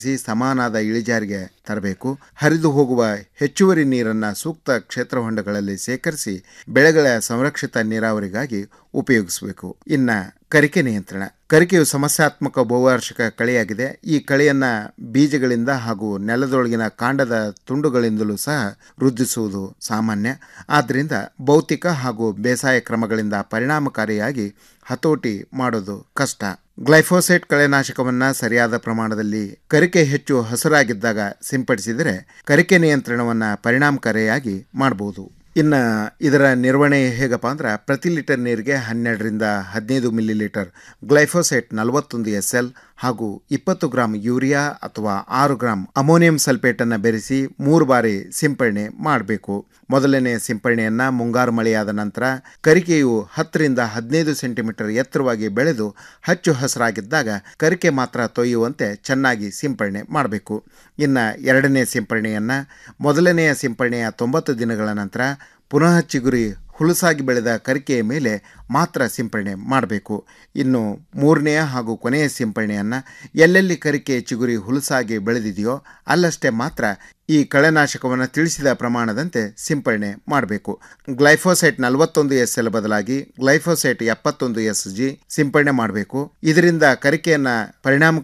ಸಮಾನಾದ ಇಳಿಜಾರಿಗೆ ತರಬೇಕು ಹರಿದು ಹೋಗುವ ಹೆಚ್ಚುವರಿ ನೀರನ್ನು ಸೂಕ್ತ ಕ್ಷೇತ್ರ ಹೊಂಡಗಳಲ್ಲಿ ಸೇಕರಿಸಿ ಬೆಳೆಗಳ ಸಂರಕ್ಷಿತ ನೀರಾವರಿಗಾಗಿ ಉಪಯೋಗಿಸಬೇಕು ಇನ್ನ ಕರಿಕೆ ನಿಯಂತ್ರಣ ಕರಿಕೆಯು ಸಮಸ್ಯಾತ್ಮಕ ಬಹುವಾರ್ಷಿಕ ಕಳೆಯಾಗಿದೆ ಈ ಕಳೆಯನ್ನ ಬೀಜಗಳಿಂದ ಹಾಗೂ ನೆಲದೊಳಗಿನ ಕಾಂಡದ ತುಂಡುಗಳಿಂದಲೂ ಸಹ ವೃದ್ಧಿಸುವುದು ಸಾಮಾನ್ಯ ಆದ್ದರಿಂದ ಭೌತಿಕ ಹಾಗೂ ಬೇಸಾಯ ಕ್ರಮಗಳಿಂದ ಪರಿಣಾಮಕಾರಿಯಾಗಿ ಹತೋಟಿ ಮಾಡೋದು ಕಷ್ಟ ಗ್ಲೈಫೋಸೇಟ್ ಕಳೆನಾಶಕವನ್ನ ಸರಿಯಾದ ಪ್ರಮಾಣದಲ್ಲಿ ಕರಿಕೆ ಹೆಚ್ಚು ಹಸುರಾಗಿದ್ದಾಗ ಸಿಂಪಡಿಸಿದರೆ ಕರಿಕೆ ನಿಯಂತ್ರಣವನ್ನ ಪರಿಣಾಮಕಾರಿಯಾಗಿ ಮಾಡಬಹುದು ಇನ್ನು ಇದರ ನಿರ್ವಹಣೆ ಹೇಗಪ್ಪ ಅಂದ್ರೆ ಪ್ರತಿ ಲೀಟರ್ ನೀರಿಗೆ ಹನ್ನೆರಡರಿಂದ ಹದಿನೈದು ಮಿಲಿ ಲೀಟರ್ ಗ್ಲೈಫೋಸೇಟ್ ನಲವತ್ತೊಂದು ಎಸ್ ಎಲ್ ಹಾಗೂ ಇಪ್ಪತ್ತು ಗ್ರಾಂ ಯೂರಿಯಾ ಅಥವಾ ಆರು ಗ್ರಾಂ ಅಮೋನಿಯಂ ಸಲ್ಫೇಟನ್ನು ಬೆರೆಸಿ ಮೂರು ಬಾರಿ ಸಿಂಪಡಣೆ ಮಾಡಬೇಕು ಮೊದಲನೇ ಸಿಂಪಡಣೆಯನ್ನು ಮುಂಗಾರು ಮಳೆಯಾದ ನಂತರ ಕರಿಕೆಯು ಹತ್ತರಿಂದ ಹದಿನೈದು ಸೆಂಟಿಮೀಟರ್ ಎತ್ತರವಾಗಿ ಬೆಳೆದು ಹಚ್ಚು ಹಸಿರಾಗಿದ್ದಾಗ ಕರಿಕೆ ಮಾತ್ರ ತೊಯ್ಯುವಂತೆ ಚೆನ್ನಾಗಿ ಸಿಂಪಡಣೆ ಮಾಡಬೇಕು ಇನ್ನು ಎರಡನೇ ಸಿಂಪಡಣೆಯನ್ನು ಮೊದಲನೆಯ ಸಿಂಪಡಣೆಯ ತೊಂಬತ್ತು ದಿನಗಳ ನಂತರ ಪುನಃ ಚಿಗುರಿ ಹುಲಸಾಗಿ ಬೆಳೆದ ಕರಿಕೆಯ ಮೇಲೆ ಮಾತ್ರ ಸಿಂಪಡಣೆ ಮಾಡಬೇಕು ಇನ್ನು ಮೂರನೆಯ ಹಾಗೂ ಕೊನೆಯ ಸಿಂಪಡಣೆಯನ್ನು ಎಲ್ಲೆಲ್ಲಿ ಕರಿಕೆ ಚಿಗುರಿ ಹುಲಸಾಗಿ ಬೆಳೆದಿದೆಯೋ ಅಲ್ಲಷ್ಟೇ ಮಾತ್ರ ಈ ಕಳೆನಾಶಕವನ್ನು ತಿಳಿಸಿದ ಪ್ರಮಾಣದಂತೆ ಸಿಂಪಡಣೆ ಮಾಡಬೇಕು ಗ್ಲೈಫೋಸೈಟ್ ನಲವತ್ತೊಂದು ಎಸ್ ಎಲ್ ಬದಲಾಗಿ ಗ್ಲೈಫೋಸೈಟ್ ಎಪ್ಪತ್ತೊಂದು ಎಸ್ ಜಿ ಸಿಂಪಡಣೆ ಮಾಡಬೇಕು ಇದರಿಂದ ಕರಿಕೆಯನ್ನು ಪರಿಣಾಮ